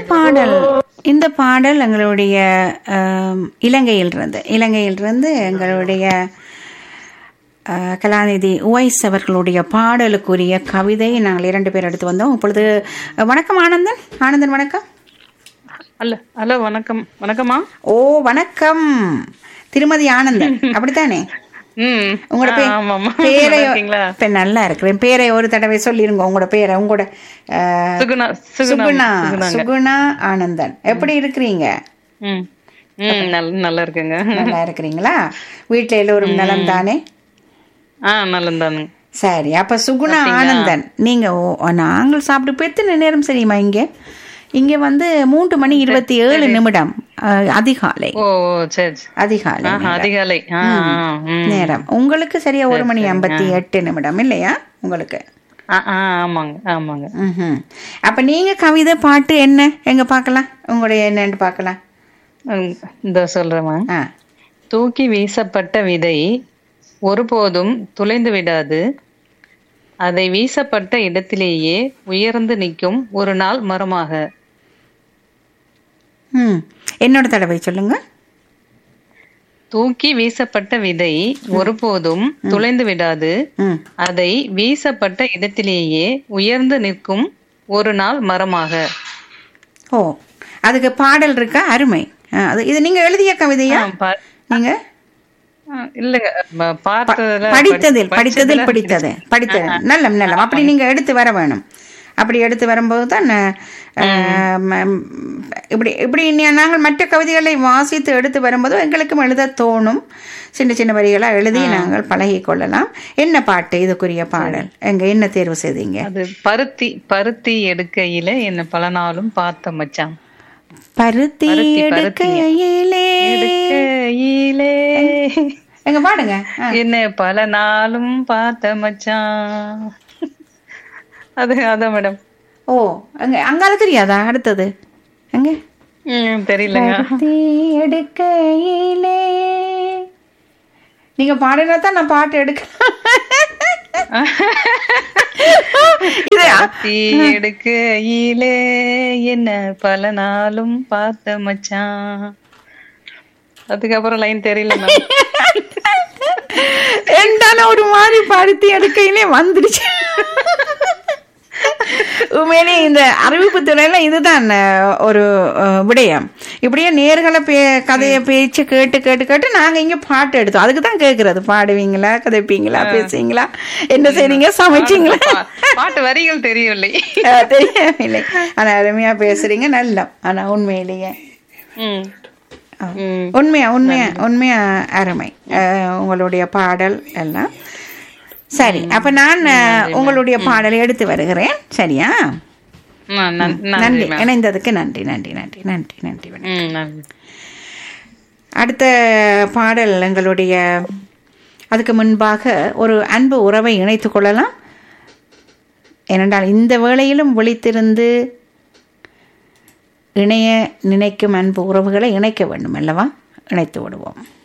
பாடல் இந்த பாடல் எங்களுடைய ஆம், இலங்கையிலிருந்து இலங்கையிலிருந்து எங்களுடைய ஆ, கலாநிதி உவைஸ் அவர்களுடைய பாடலுக்குரிய கவிதை நாங்கள் இரண்டு பேர் எடுத்து வந்தோம் இப்பொழுது வணக்கம் ஆனந்தன் ஆனந்தன் வணக்கம் அல்ல ஹலோ வணக்கம் வணக்கம்மா ஓ வணக்கம் திருமதி ஆனந்தன் அப்படித்தானே ம் உங்களோட ஆ, பே ஆமாம்மா. பேரை நல்லா இருக்கீங்களா இப்ப நல்லா இருக்கிறேன் பேரை ஒரு தடவை சொல்லிருங்க உங்களோட பேரை உங்களோட ஆ, சுகுணா சுகுணா சுகுணா சுகுணாங்க சுகுணா ஆனந்தன் எப்படி இருக்கிறீங்க ம் ம் நல்ல நல்லா இருக்குங்க நல்லா இருக்கிறீங்களா வீட்டுல எல்லோரும் நலம் தானே ஆ நல்லதானுங்க சரி அப்ப சுகுணா ஆனந்தன் நீங்க ஓ- நாங்கள் சாப்பிட்டு போய் எத்தனை நேரம் சரிம்மா இங்க இங்க வந்து மூன்று மணி இருபத்தி ஏழு நிமிடம் அஹ், அதிகாலை ஓ ஓ, சரி சரி. அதிகாலை ஆஹா, அதிகாலை ஆ ஆ, ம். நேரம் உங்களுக்கு சரியா ஒரு மணி ஐம்பத்தி எட்டு நிமிடம் இல்லையா உங்களுக்கு ஆ ஆ, ஆமாங்க ஆமாங்க ம்ஹும். அப்ப நீங்க கவிதை பாட்டு என்ன எங்க பார்க்கலாம் உங்களுடைய என்னன்னு பார்க்கலாம் ம், இந்த சொல்றேம்மா ஆ தூக்கி வீசப்பட்ட விதை ஒருபோதும் துளைந்து விடாது அதை வீசப்பட்ட இடத்திலேயே உயர்ந்து நிற்கும் ஒரு நாள் மரமாக ம் என்னோட தடவை சொல்லுங்க தூக்கி வீசப்பட்ட விதை ஒருபோதும் துளைந்து விடாது ம் அதை வீசப்பட்ட இடத்திலேயே உயர்ந்து நிற்கும் ஒரு நாள் மரமாக ஓ அதுக்கு பாடல் இருக்கா அருமை ஆ, அது இது நீங்க எழுதிய கவிதையா ஆ, பா- நீங்க ஆ, இல்லைங்க ப- பார்த்ததுல படித்ததில் படி- படித்ததில் படித்தது படித்தது நல்லம் நல்லம் அப்படி நீங்க எடுத்து வர வேணும் அப்படி எடுத்து வரும்போது தான் அஹ், ம- இப்படி இப்படி நா- நாங்கள் மற்ற கவிதைகளை வாசித்து எடுத்து வரும்போது எங்களுக்கும் எழுத தோணும் சின்ன சின்ன வரிகளா எழுதி நாங்கள் பழகி கொள்ளலாம் என்ன பாட்டு இதுக்குரிய பாடல் எங்க என்ன தேர்வு செய்தீங்க அது பருத்தி பருத்தி எடுக்கையில என்ன பல நாளும் பார்த்த மச்சான் பருத்தி பருத்தி, பருத்தி. எடுக்கையிலே எடுக்கையிலே எங்க பாடுங்க ஆ. என்ன பல நாளும் பார்த்த மச்சான் அது அதான் மேடம் ஓ அங்க அங்கால தெரியாதா அடுத்தது எங்க ம் தெரியலங்க பருத்தி எடுக்கையிலே நீங்க பாடினா தான் நான் பாட்டு எடுக்க இது பருத்தி எடுக்கையிலே என்ன பல நாளும் பார்த்த மச்சான் அதுக்கப்புறம் லைன் தெரியல மேம் ரெண்டாலும் ஒரு மாதிரி பருத்தி எடுக்கையிலே வந்துடுச்சு உண்மையிலே இந்த அறிவிப்பு துறையில இதுதான் அஹ், ஒரு அஹ், விடயம் இப்படியே நேர்களை பே கதையை பேச்சு கேட்டு கேட்டு கேட்டு நாங்க இங்க பாட்டு எடுத்தோம் அதுக்கு தான் கேக்குறது பாடுவீங்களா கதைப்பீங்களா பேசுவீங்களா என்ன செய்றீங்க சமைச்சீங்களா பா- பாட்டு வரிகள் தெரியவில்லை அஹ், தெரியவில்லை ஆனா அருமையா பேசுறீங்க நல்லா ஆனா உண்மையிலேயே ம் ஆ. ம் உண்மையா உண்மையா உண்மையா அருமை அஹ், உங்களுடைய பாடல் எல்லாம் சரி அப்ப நான் அஹ், உங்களுடைய பாடலை எடுத்து வருகிறேன் சரியா ஆ, நன்- நன்றி நன்றி மேம் இணைந்ததுக்கு நன்றி நன்றி நன்றி நன்றி நன்றி வணக்கம். ம் நன்றி அடுத்த பாடல் எங்களுடைய அதுக்கு முன்பாக ஒரு அன்பு உறவை இணைத்துக் கொள்ளலாம் ஏனென்றால் இந்த வேளையிலும் விழித்திருந்து இணைய நினைக்கும் அன்பு உறவுகளை இணைக்க வேண்டும் அல்லவா இணைத்து விடுவோம்